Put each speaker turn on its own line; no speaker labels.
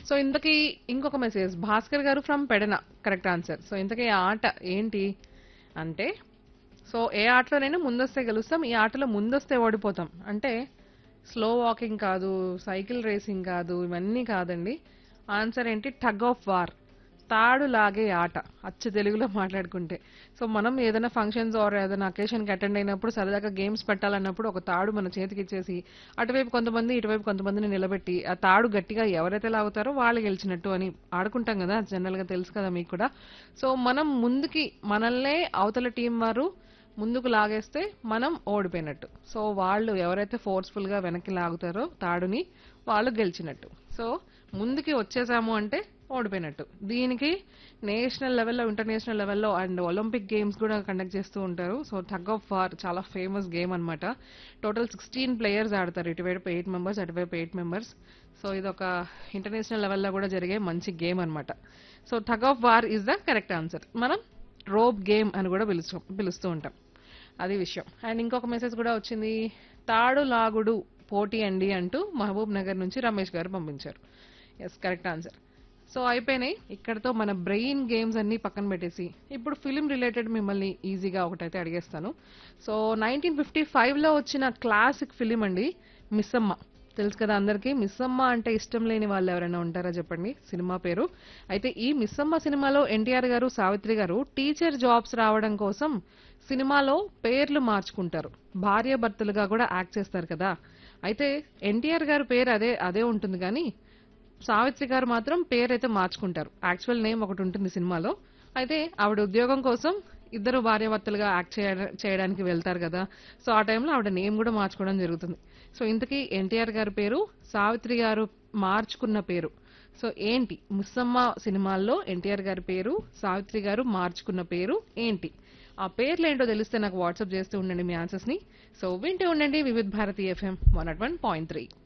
so ఇంతకీ ఇంకొక message Bhaskar garu from Pedana correct answer so ఇంతకీ ఈ ఆట ఏంటి అంటే సో ఏ ఆటలోనైనా ముందొస్తే గెలుస్తాం ఈ ఆటలో ముందొస్తే ఓడిపోతాం అంటే స్లో వాకింగ్ కాదు సైకిల్ రేసింగ్ కాదు ఇవన్నీ కాదండి ఆన్సర్ ఏంటి టగ్ ఆఫ్ వార్ తాడు లాగే ఆట అచ్చు తెలుగులో మాట్లాడుకుంటే సో మనం ఏదైనా ఫంక్షన్స్ ఆర్ ఏదైనా అకేషన్కి అటెండ్ అయినప్పుడు సరదాగా గేమ్స్ పెట్టాలన్నప్పుడు ఒక తాడు మన చేతికి ఇచ్చేసి అటువైపు కొంతమంది ఇటువైపు కొంతమందిని నిలబెట్టి ఆ తాడు గట్టిగా ఎవరైతే లాగుతారో వాళ్ళు గెలిచినట్టు అని ఆడుకుంటాం కదా జనరల్గా తెలుసు కదా మీకు కూడా సో మనం ముందుకి మనల్నే అవతల టీం వారు ముందుకు లాగేస్తే మనం ఓడిపోయినట్టు సో వాళ్ళు ఎవరైతే ఫోర్స్ఫుల్ గా వెనక్కి లాగుతారో తాడుని వాళ్ళు గెలిచినట్టు సో ముందుకి వచ్చేసాము అంటే ఓడిపోయినట్టు దీనికి నేషనల్ లెవెల్లో ఇంటర్నేషనల్ లెవెల్లో అండ్ ఒలింపిక్ గేమ్స్ కూడా కండక్ట్ చేస్తూ ఉంటారు సో టగ్ ఆఫ్ వార్ చాలా ఫేమస్ గేమ్ అన్నమాట టోటల్ సిక్స్టీన్ ప్లేయర్స్ ఆడతారు ఇటువైపు ఎయిట్ మెంబర్స్ అటువైపు ఎయిట్ మెంబర్స్ సో ఇది ఒక ఇంటర్నేషనల్ లెవెల్లో కూడా జరిగే మంచి గేమ్ అన్నమాట so tug of war is the correct answer మనం రోప్ గేమ్ అని కూడా పిలుస్తూ పిలుస్తూ ఉంటాం అది విషయం అండ్ ఇంకొక మెసేజ్ కూడా వచ్చింది తాడు లాగుడు పోటీ అండి అంటూ మహబూబ్ నగర్ నుంచి రమేష్ గారు పంపించారు ఎస్ కరెక్ట్ ఆన్సర్ సో అయిపోయినాయి ఇక్కడతో మన బ్రెయిన్ గేమ్స్ అన్ని పక్కన పెట్టేసి ఇప్పుడు ఫిలిం రిలేటెడ్ మిమ్మల్ని ఈజీగా ఒకటైతే అడిగేస్తాను సో నైన్టీన్ ఫిఫ్టీ ఫైవ్లో వచ్చిన క్లాసిక్ ఫిలిం అండి మిస్సమ్మ తెలుసు కదా అందరికీ మిస్సమ్మ అంటే ఇష్టం లేని వాళ్ళు ఎవరైనా ఉంటారా చెప్పండి సినిమా పేరు అయితే ఈ మిస్సమ్మ సినిమాలో ఎన్టీఆర్ గారు సావిత్రి గారు టీచర్ జాబ్స్ రావడం కోసం సినిమాలో పేర్లు మార్చుకుంటారు భార్య భర్తలుగా కూడా యాక్ట్ చేస్తారు కదా అయితే ఎన్టీఆర్ గారు పేరు అదే అదే ఉంటుంది కానీ సావిత్రి గారు మాత్రం పేరైతే మార్చుకుంటారు యాక్చువల్ నేమ్ ఒకటి ఉంటుంది సినిమాలో అయితే ఆవిడ ఉద్యోగం కోసం ఇద్దరు భార్యాభర్తలుగా యాక్ట్ చేయ- చేయడానికి వెళ్తారు కదా సో ఆ టైంలో ఆవిడ నేమ్ కూడా మార్చుకోవడం జరుగుతుంది సో ఇంతకీ ఎన్టీఆర్ గారి పేరు సావిత్రి గారు మార్చుకున్న పేరు సో ఏంటి ముస్సమ్మ సినిమాల్లో ఎన్టీఆర్ గారి పేరు సావిత్రి గారు మార్చుకున్న పేరు ఏంటి ఆ పేర్లు ఏంటో తెలిస్తే నాకు వాట్సాప్ చేస్తూ ఉండండి మీ ఆన్సర్స్ ని సో వింటూ ఉండండి Vividh Bharati FM one at one point three